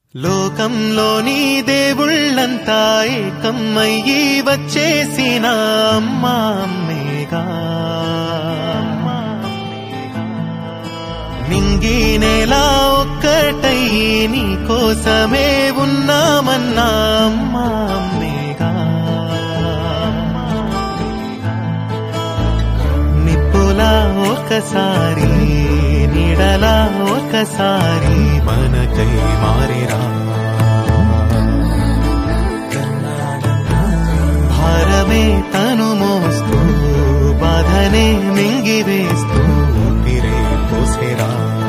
లోకంలోని దేవుళ్ళంతా ఏకమ్మయ్యి వచ్చేసిన అమ్మా అమ్మేగా నింగి నేల ఒక్కటయ్యి నీ కోసమే ఉన్నామన్నా అమ్మా అమ్మేగా నిప్పులా ఒకసారి నీడలా ఒకసారి మనకై మారిరా భారమే తను మోస్తూ బాధనే మింగివేస్తూ ఊపిరే పోసేరా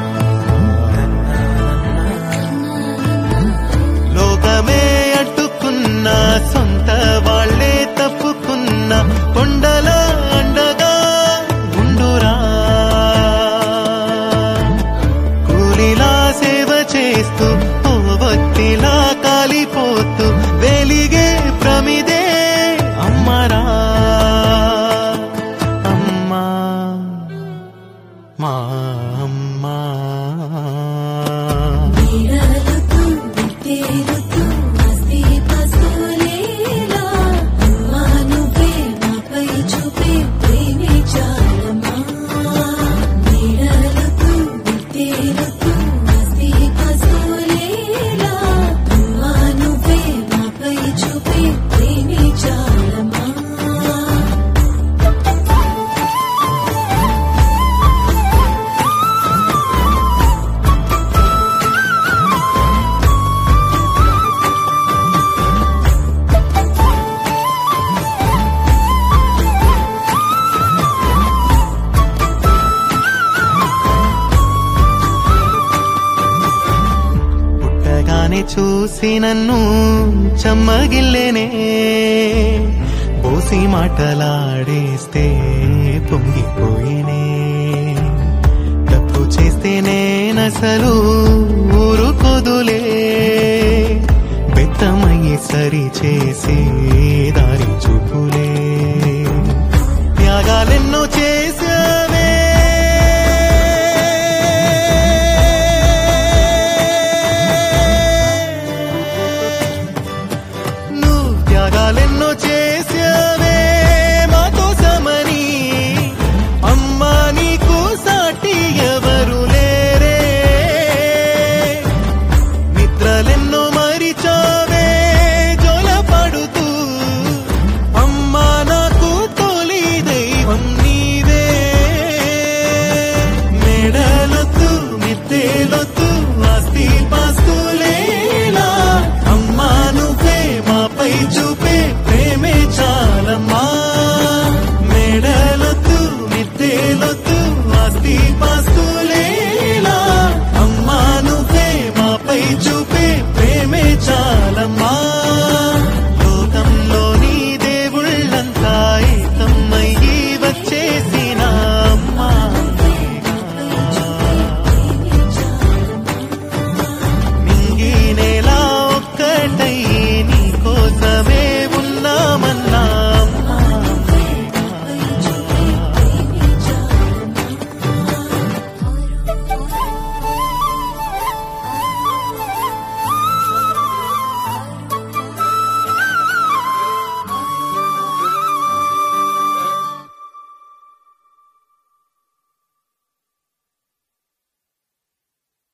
లోకమే అడ్డుకున్న సొంత వాళ్ళే తప్పుకున్న కొండల అండగా ఉండురా కూలిలా సేవ చేస్తూ ఓ భక్తిలా కాలిపోతూ వెలిగే ప్రమిదే అమ్మరా అమ్మా మా అమ్మా నీడలతో విట్టేరుతూ మస్తి పస్తులేలా అమ్మా నువ్వే మాపై చూపే ప్రేమే చాలమ్మా నీడలతో విట్టేరుతూ మస్తి పస్తులేలా అమ్మా నువ్వే మాపై చూపే ప్రేమే చాలమ్మా పుట్టగానే చూసి నన్ను చెమ్మగిల్లేనే పోసి మాటలాడేస్తే పొంగిపోయినే తప్పు చేస్తే నేనసలు ఊరుకోదులే బెత్తమయ్యి సరి చేసి